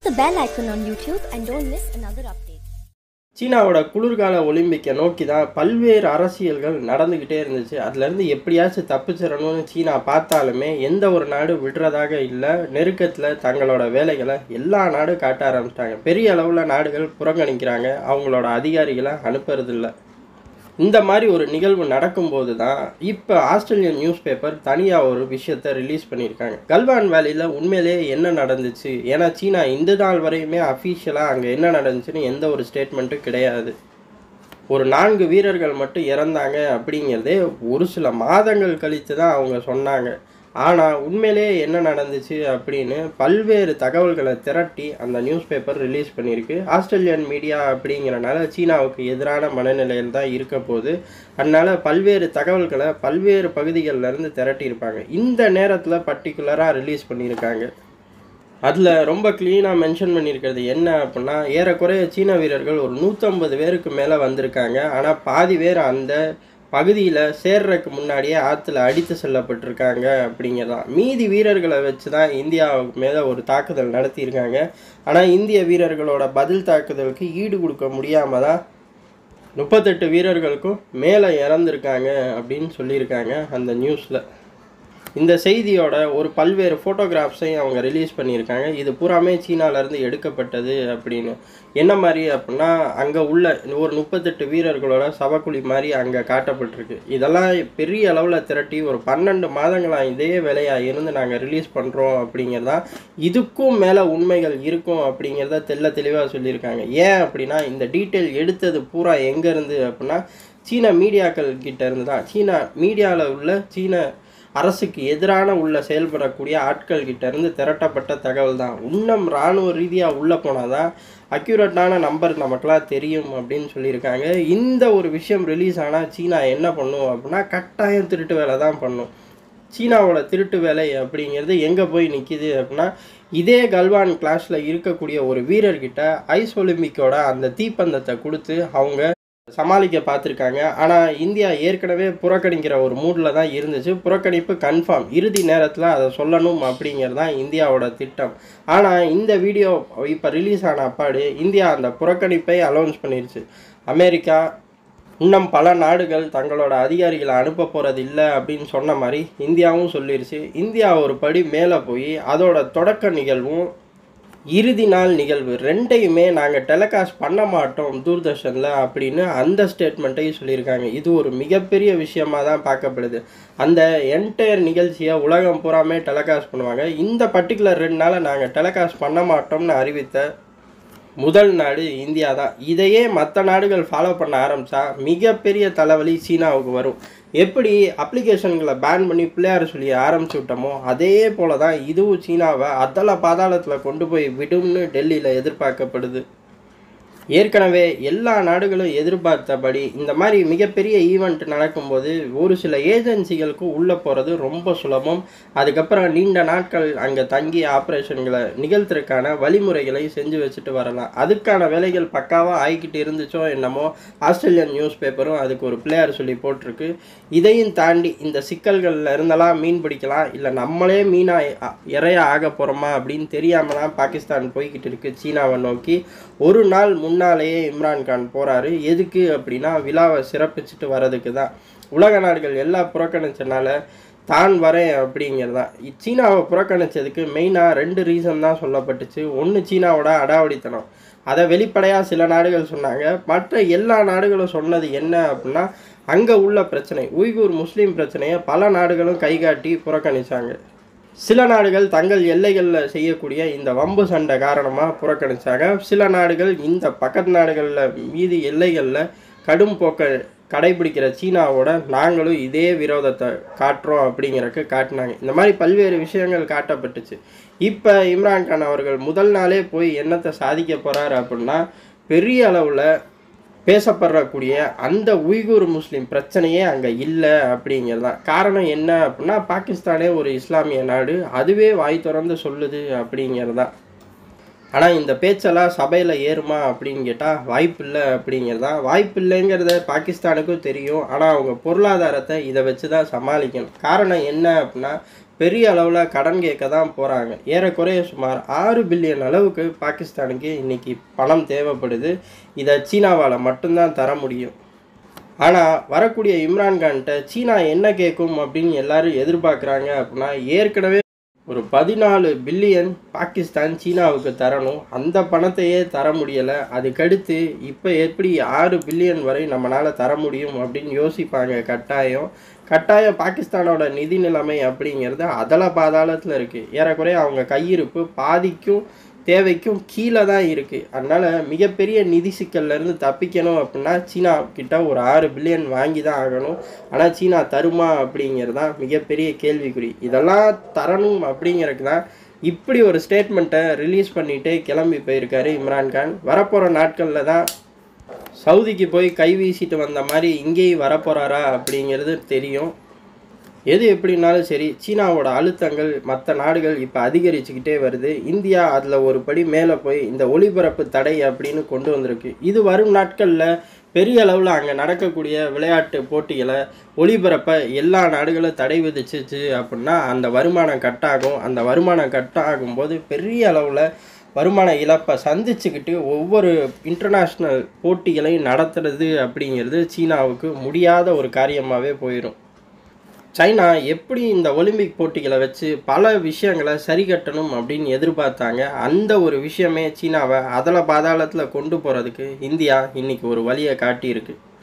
the bell icon on YouTube and don't miss another update. சீனாவோட குளிர்கால ஒலிம்பிக்கை நோக்கி தான் பல்வேறு அரசியல்கள் நடந்துக்கிட்டே இருந்துச்சு அதுலேருந்து எப்படியாச்சும் தப்பிச்சிடணும்னு சீனா பார்த்தாலுமே எந்த ஒரு நாடு விடுறதாக இல்லை நெருக்கத்தில் தங்களோட வேலைகளை எல்லா நாடும் காட்ட ஆரம்பிச்சிட்டாங்க பெரிய அளவில் நாடுகள் புறக்கணிக்கிறாங்க அவங்களோட அதிகாரிகளை அனுப்புறதில்ல இந்த மாதிரி ஒரு நிகழ்வு நடக்கும்போது தான் இப்போ ஆஸ்திரேலியன் நியூஸ் பேப்பர் தனியாக ஒரு விஷயத்தை ரிலீஸ் பண்ணியிருக்காங்க கல்வான் வேலியில் உண்மையிலேயே என்ன நடந்துச்சு ஏன்னா சீனா இந்த நாள் வரையுமே அஃபீஷியலாக அங்கே என்ன நடந்துச்சுன்னு எந்த ஒரு ஸ்டேட்மெண்ட்டும் கிடையாது ஒரு நான்கு வீரர்கள் மட்டும் இறந்தாங்க அப்படிங்கிறதே ஒரு சில மாதங்கள் கழித்து தான் அவங்க சொன்னாங்க ஆனால் உண்மையிலேயே என்ன நடந்துச்சு அப்படின்னு பல்வேறு தகவல்களை திரட்டி அந்த நியூஸ் பேப்பர் ரிலீஸ் பண்ணியிருக்கு ஆஸ்திரேலியன் மீடியா அப்படிங்கிறனால சீனாவுக்கு எதிரான மனநிலையில் தான் இருக்க போது அதனால் பல்வேறு தகவல்களை பல்வேறு பகுதிகளில் இருந்து திரட்டியிருப்பாங்க இந்த நேரத்தில் பர்டிகுலராக ரிலீஸ் பண்ணியிருக்காங்க அதில் ரொம்ப க்ளீனாக மென்ஷன் பண்ணியிருக்கிறது என்ன அப்படின்னா ஏறக்குறைய சீன வீரர்கள் ஒரு நூற்றம்பது பேருக்கு மேலே வந்திருக்காங்க ஆனால் பாதி பேர் அந்த பகுதியில் சேர்றதுக்கு முன்னாடியே ஆற்றுல அடித்து செல்லப்பட்டிருக்காங்க அப்படிங்கிறதான் மீதி வீரர்களை வச்சு தான் இந்தியாவுக்கு மேலே ஒரு தாக்குதல் நடத்தியிருக்காங்க ஆனால் இந்திய வீரர்களோட பதில் தாக்குதலுக்கு ஈடு கொடுக்க முடியாமல் தான் முப்பத்தெட்டு வீரர்களுக்கும் மேலே இறந்துருக்காங்க அப்படின்னு சொல்லியிருக்காங்க அந்த நியூஸில் இந்த செய்தியோட ஒரு பல்வேறு ஃபோட்டோகிராஃப்ஸையும் அவங்க ரிலீஸ் பண்ணியிருக்காங்க இது பூராமே சீனாலேருந்து எடுக்கப்பட்டது அப்படின்னு என்ன மாதிரி அப்படின்னா அங்கே உள்ள ஒரு முப்பத்தெட்டு வீரர்களோட சவக்குழி மாதிரி அங்கே காட்டப்பட்டிருக்கு இதெல்லாம் பெரிய அளவில் திரட்டி ஒரு பன்னெண்டு மாதங்களாக இதே வேலையாக இருந்து நாங்கள் ரிலீஸ் பண்ணுறோம் அப்படிங்கிறதா இதுக்கும் மேலே உண்மைகள் இருக்கும் அப்படிங்கிறத தெல்ல தெளிவாக சொல்லியிருக்காங்க ஏன் அப்படின்னா இந்த டீட்டெயில் எடுத்தது பூரா எங்கேருந்து அப்படின்னா சீன மீடியாக்கள் கிட்ட இருந்து தான் சீனா மீடியாவில் உள்ள சீன அரசுக்கு எதிரான உள்ள செயல்படக்கூடிய ஆட்கள் கிட்ட இருந்து திரட்டப்பட்ட தகவல் தான் இன்னும் இராணுவ ரீதியாக உள்ளே போனால் தான் அக்யூரேட்டான நம்பர் நமக்கெல்லாம் தெரியும் அப்படின்னு சொல்லியிருக்காங்க இந்த ஒரு விஷயம் ரிலீஸ் ஆனால் சீனா என்ன பண்ணும் அப்படின்னா கட்டாயம் திருட்டு வேலை தான் பண்ணும் சீனாவோட திருட்டு வேலை அப்படிங்கிறது எங்கே போய் நிற்கிது அப்படின்னா இதே கல்வான் கிளாஸில் இருக்கக்கூடிய ஒரு வீரர்கிட்ட ஐஸ் ஒலிம்பிக்கோட அந்த தீப்பந்தத்தை கொடுத்து அவங்க சமாளிக்க பார்த்துருக்காங்க ஆனால் இந்தியா ஏற்கனவே புறக்கணிக்கிற ஒரு மூடில் தான் இருந்துச்சு புறக்கணிப்பு கன்ஃபார்ம் இறுதி நேரத்தில் அதை சொல்லணும் அப்படிங்கிறது தான் இந்தியாவோட திட்டம் ஆனால் இந்த வீடியோ இப்போ ரிலீஸ் ஆன அப்பாடு இந்தியா அந்த புறக்கணிப்பை அலௌன்ஸ் பண்ணிருச்சு அமெரிக்கா இன்னும் பல நாடுகள் தங்களோட அதிகாரிகளை அனுப்ப போகிறது இல்லை அப்படின்னு சொன்ன மாதிரி இந்தியாவும் சொல்லிருச்சு இந்தியா ஒரு படி மேலே போய் அதோட தொடக்க நிகழ்வும் இறுதி நாள் நிகழ்வு ரெண்டையுமே நாங்கள் டெலிகாஸ்ட் பண்ண மாட்டோம் தூர்தர்ஷனில் அப்படின்னு அந்த ஸ்டேட்மெண்ட்டையும் சொல்லியிருக்காங்க இது ஒரு மிகப்பெரிய விஷயமா தான் பார்க்கப்படுது அந்த என்டையர் நிகழ்ச்சியை உலகம் பூராமே டெலிகாஸ்ட் பண்ணுவாங்க இந்த பர்டிகுலர் ரெண்டு நாளை நாங்கள் டெலிகாஸ்ட் பண்ண மாட்டோம்னு அறிவித்த முதல் நாடு இந்தியா தான் இதையே மற்ற நாடுகள் ஃபாலோ பண்ண ஆரம்பித்தா மிகப்பெரிய தலைவலி சீனாவுக்கு வரும் எப்படி அப்ளிகேஷன்களை பேன் பண்ணி பிள்ளையார் சொல்லி ஆரம்பிச்சு விட்டோமோ அதே போல தான் இதுவும் சீனாவை அதல பாதாளத்தில் கொண்டு போய் விடும்னு டெல்லியில் எதிர்பார்க்கப்படுது ஏற்கனவே எல்லா நாடுகளும் எதிர்பார்த்தபடி இந்த மாதிரி மிகப்பெரிய ஈவெண்ட் நடக்கும்போது ஒரு சில ஏஜென்சிகளுக்கு உள்ளே போகிறது ரொம்ப சுலபம் அதுக்கப்புறம் நீண்ட நாட்கள் அங்கே தங்கி ஆப்ரேஷன்களை நிகழ்த்துறதுக்கான வழிமுறைகளை செஞ்சு வச்சுட்டு வரலாம் அதுக்கான வேலைகள் பக்காவாக ஆகிக்கிட்டு இருந்துச்சோ என்னமோ ஆஸ்திரேலியன் நியூஸ் பேப்பரும் அதுக்கு ஒரு பிளேயர் சொல்லி போட்டிருக்கு இதையும் தாண்டி இந்த சிக்கல்களில் இருந்தெல்லாம் மீன் பிடிக்கலாம் இல்லை நம்மளே மீனாக இறைய ஆக போகிறோமா அப்படின்னு தெரியாமல் தான் பாகிஸ்தான் போய்கிட்டு இருக்கு சீனாவை நோக்கி ஒரு நாள் முன்னாலேயே இம்ரான்கான் போகிறாரு எதுக்கு அப்படின்னா விழாவை சிறப்பிச்சுட்டு வர்றதுக்கு தான் உலக நாடுகள் எல்லாம் புறக்கணிச்சனால தான் வரேன் அப்படிங்கிறது தான் சீனாவை புறக்கணிச்சதுக்கு மெயினாக ரெண்டு ரீசன் தான் சொல்லப்பட்டுச்சு ஒன்று சீனாவோட அடாவடித்தனம் அதை வெளிப்படையாக சில நாடுகள் சொன்னாங்க மற்ற எல்லா நாடுகளும் சொன்னது என்ன அப்படின்னா அங்கே உள்ள பிரச்சனை உய்கூர் முஸ்லீம் பிரச்சனையை பல நாடுகளும் கைகாட்டி புறக்கணிச்சாங்க சில நாடுகள் தங்கள் எல்லைகளில் செய்யக்கூடிய இந்த வம்பு சண்டை காரணமாக புறக்கணிச்சாங்க சில நாடுகள் இந்த பக்கத்து நாடுகளில் மீதி எல்லைகளில் கடும் போக்க கடைபிடிக்கிற சீனாவோட நாங்களும் இதே விரோதத்தை காட்டுறோம் அப்படிங்கிறக்கு காட்டினாங்க இந்த மாதிரி பல்வேறு விஷயங்கள் காட்டப்பட்டுச்சு இப்போ இம்ரான்கான் அவர்கள் முதல் நாளே போய் என்னத்தை சாதிக்க போகிறாரு அப்படின்னா பெரிய அளவில் பேசப்படக்கூடிய அந்த உய்கூர் முஸ்லீம் பிரச்சனையே அங்கே இல்லை அப்படிங்கிறது தான் காரணம் என்ன அப்படின்னா பாகிஸ்தானே ஒரு இஸ்லாமிய நாடு அதுவே வாய் திறந்து சொல்லுது அப்படிங்கிறது தான் ஆனால் இந்த பேச்செல்லாம் சபையில் ஏறுமா அப்படின்னு கேட்டால் வாய்ப்பில்லை அப்படிங்கிறது தான் வாய்ப்பில்லைங்கிறத பாகிஸ்தானுக்கும் தெரியும் ஆனால் அவங்க பொருளாதாரத்தை இதை வச்சு தான் சமாளிக்கணும் காரணம் என்ன அப்படின்னா பெரிய அளவில் கடன் கேட்க தான் போகிறாங்க ஏறக்குறைய சுமார் ஆறு பில்லியன் அளவுக்கு பாகிஸ்தானுக்கு இன்னைக்கு பணம் தேவைப்படுது இதை சீனாவால் மட்டும்தான் தர முடியும் ஆனால் வரக்கூடிய இம்ரான்கான்கிட்ட சீனா என்ன கேட்கும் அப்படின்னு எல்லாரும் எதிர்பார்க்குறாங்க அப்படின்னா ஏற்கனவே ஒரு பதினாலு பில்லியன் பாகிஸ்தான் சீனாவுக்கு தரணும் அந்த பணத்தையே தர முடியலை அதுக்கடுத்து இப்போ எப்படி ஆறு பில்லியன் வரை நம்மளால் தர முடியும் அப்படின்னு யோசிப்பாங்க கட்டாயம் கட்டாயம் பாகிஸ்தானோட நிதி நிலைமை அப்படிங்கிறது அதல பாதாளத்தில் இருக்குது ஏறக்குறைய அவங்க கையிருப்பு பாதிக்கும் தேவைக்கும் கீழே தான் இருக்குது அதனால் மிகப்பெரிய நிதி சிக்கல்லேருந்து தப்பிக்கணும் அப்படின்னா சீனா கிட்ட ஒரு ஆறு பில்லியன் வாங்கி தான் ஆகணும் ஆனால் சீனா தருமா அப்படிங்கிறது தான் மிகப்பெரிய கேள்விக்குறி இதெல்லாம் தரணும் அப்படிங்கிறதுக்கு தான் இப்படி ஒரு ஸ்டேட்மெண்ட்டை ரிலீஸ் பண்ணிட்டு கிளம்பி போயிருக்காரு இம்ரான்கான் வரப்போகிற நாட்களில் தான் சவுதிக்கு போய் கை வீசிட்டு வந்த மாதிரி இங்கேயும் வரப்போகிறாரா அப்படிங்கிறது தெரியும் எது எப்படின்னாலும் சரி சீனாவோட அழுத்தங்கள் மற்ற நாடுகள் இப்போ அதிகரிச்சுக்கிட்டே வருது இந்தியா அதில் ஒரு படி மேலே போய் இந்த ஒளிபரப்பு தடை அப்படின்னு கொண்டு வந்திருக்கு இது வரும் நாட்களில் பெரிய அளவில் அங்கே நடக்கக்கூடிய விளையாட்டு போட்டிகளை ஒளிபரப்ப எல்லா நாடுகளும் தடை விதிச்சிச்சு அப்படின்னா அந்த வருமானம் கட்டாகும் அந்த வருமானம் கட்டாகும் போது பெரிய அளவில் வருமான இழப்பை சந்திச்சுக்கிட்டு ஒவ்வொரு இன்டர்நேஷ்னல் போட்டிகளையும் நடத்துறது அப்படிங்கிறது சீனாவுக்கு முடியாத ஒரு காரியமாகவே போயிடும் சைனா எப்படி இந்த ஒலிம்பிக் போட்டிகளை வச்சு பல விஷயங்களை சரி கட்டணும் அப்படின்னு எதிர்பார்த்தாங்க அந்த ஒரு விஷயமே சீனாவை அதல பாதாளத்தில் கொண்டு போகிறதுக்கு இந்தியா இன்னைக்கு ஒரு வழியை காட்டியிருக்கு